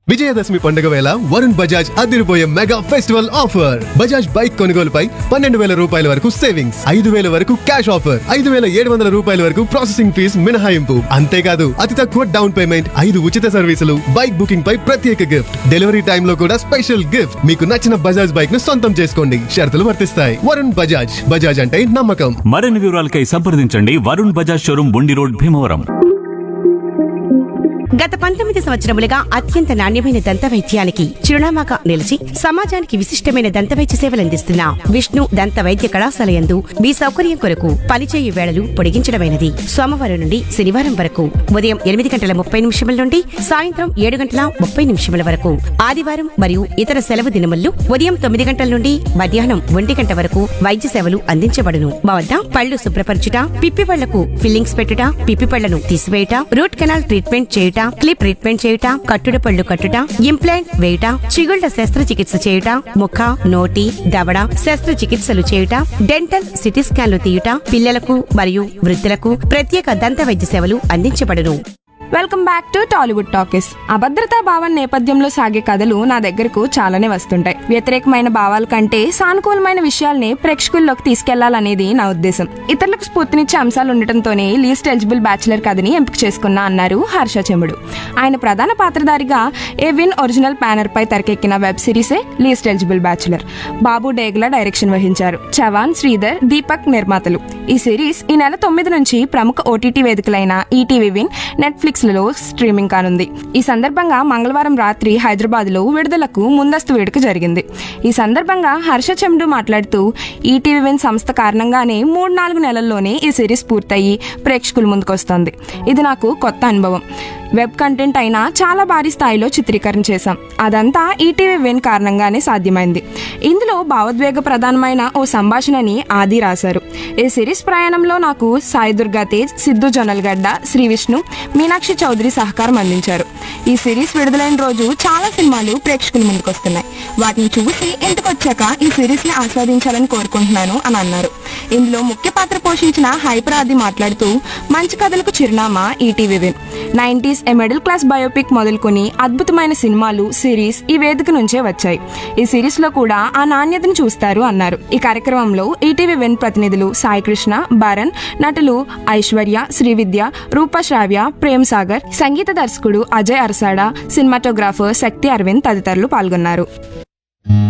విజయదశమి పండుగ వేళ వరుణ్ బజాజ్ అదిరిపోయే mega festival offer Bajaj bike కొనుగోలుపై పన్నెండు వేల రూపాయల వరకు సేవింగ్స్ ఐదు వేల వరకు క్యాష్ ఆఫర్ ఐదు వేల ఏడు వందల రూపాయల వరకు ప్రాసెసింగ్ ఫీజ్ మినహాయింపు అంతేకాదు అతి తక్కువ డౌన్ పేమెంట్ ఐదు ఉచిత సర్వీసులు బైక్ బుకింగ్ పై ప్రత్యేక గిఫ్ట్ డెలివరీ టైమ్ లో కూడా స్పెషల్ గిఫ్ట్ మీకు నచ్చిన బజాజ్ బైక్ ను సొంతం చేసుకోండి షరతులు వర్తిస్తాయి వరుణ్ బజాజ్ బజాజ్ అంటే నమ్మకం మరిన్ని వివరాలకై సంప్రదించండి వరుణ్ బజాజ్ షోరూం బుండి రోడ్ భీమవరం గత పంతొమ్మిది సంవత్సరములుగా అత్యంత నాణ్యమైన దంత వైద్యానికి చిరునామాగా నిలిచి సమాజానికి విశిష్టమైన దంత వైద్య సేవలందిస్తున్న విష్ణు దంత వైద్య కళాశాల యందు మీ సౌకర్యం కొరకు పనిచేయు వేళలు పొడిగించడమైనది సోమవారం నుండి శనివారం వరకు ఉదయం ఎనిమిది గంటల ముప్పై నిమిషముల నుండి సాయంత్రం ఏడు గంటల ముప్పై నిమిషముల వరకు ఆదివారం మరియు ఇతర సెలవు దినముల్లో ఉదయం తొమ్మిది గంటల నుండి మధ్యాహ్నం ఒంటి గంట వరకు వైద్య సేవలు అందించబడును మా వద్ద పళ్ళు శుభ్రపరచుట పిప్పి పళ్లకు ఫిల్లింగ్స్ పెట్టుట పిప్పి పళ్లను తీసివేయుట రూట్ కెనాల్ ట్రీట్మెంట్ చేయుట క్లిప్ ట్రీట్మెంట్ చేయుట కట్టుడు పళ్ళు కట్టుట ఇంప్లాంట్ వేయుట చిగుళ్ల శస్త్రచికిత్స చేయుట ముఖ నోటి దవడ శస్త్రచికిత్సలు చేయుట డెంటల్ సిటీ స్కాన్లు తీయుట పిల్లలకు మరియు వృద్ధులకు ప్రత్యేక దంత వైద్య సేవలు అందించబడును welcome back to Tollywood talkies అభద్రతా భావం నేపథ్యంలో సాగే కథలు నా దగ్గరకు చాలానే వస్తుంటాయి వ్యతిరేకమైన భావాల కంటే సానుకూలమైన విషయాల్ని ప్రేక్షకుల్లోకి తీసుకెళ్లాలనేది నా ఉద్దేశం ఇతరులకు స్ఫూర్తినిచ్చే అంశాలు ఉండటంతోనే లీస్ట్ ఎలిజిబుల్ బ్యాచిలర్ కథని ఎంపిక చేసుకున్నా అన్నారు హర్ష చెముడు ఆయన ప్రధాన పాత్రధారిగా ఏ విన్ ఒరిజినల్ బ్యానర్ పై తెరకెక్కిన వెబ్ సిరీసే least eligible bachelor Babu Degla direction వహించారు చవాన్ శ్రీధర్ దీపక్ నిర్మాతలు ఈ సిరీస్ ఈ నెల తొమ్మిది నుంచి ప్రముఖ ఓటీటీ వేదికలైన ఈటీవీ విన్ నెట్ఫ్లిక్స్ లలో స్ట్రీమింగ్ కానుంది ఈ సందర్భంగా మంగళవారం రాత్రి హైదరాబాద్ లో విడుదలకు ముందస్తు వేడుక జరిగింది ఈ సందర్భంగా హర్ష చెండు మాట్లాడుతూ ఈటీవీ విన్ సంస్థ కారణంగానే మూడు నాలుగు నెలల్లోనే ఈ సిరీస్ పూర్తయి ప్రేక్షకుల ముందుకొస్తోంది ఇది నాకు కొత్త అనుభవం వెబ్ కంటెంట్ అయినా చాలా భారీ స్థాయిలో చిత్రీకరణ చేశాం అదంతా ఈటీవీ విన్ కారణంగానే సాధ్యమైంది ఇందులో భావోద్వేగ ప్రధానమైన ఓ సంభాషణని ఆది రాశారు ఈ సిరీస్ ప్రయాణంలో నాకు సాయి దుర్గా తేజ్ సిద్ధు జొన్నలగడ్డ శ్రీ విష్ణు మీనాక్షి చౌదరి సహకారం అందించారు ఈ సిరీస్ విడుదలైన రోజు చాలా సినిమాలు ప్రేక్షకుల ముందుకొస్తున్నాయి వాటిని చూసి ఇంటికొచ్చాక ఈ సిరీస్ ని ఆస్వాదించాలని కోరుకుంటున్నాను అని అన్నారు ఇందులో ముఖ్య పాత్ర పోషించిన హైపర్ ఆది మాట్లాడుతూ మంచి కథలకు చిరునామా ETV Win nineties a middle class biopic మొదలుకొని అద్భుతమైన సినిమాలు సిరీస్ ఈ వేదిక నుంచే వచ్చాయి ఈ సిరీస్ లో కూడా ఆ నాణ్యతను చూస్తారు అన్నారు ఈ కార్యక్రమంలో ఈటీవీ విన్ ప్రతినిధులు సాయి కృష్ణ భరణ్ నటులు ఐశ్వర్య శ్రీవిద్య రూపశ్రావ్య ప్రేమ్ సాగర్ సంగీత దర్శకుడు అజయ్ అరసాడ సినిమాటోగ్రాఫర్ శక్తి అరవింద్ తదితరులు పాల్గొన్నారు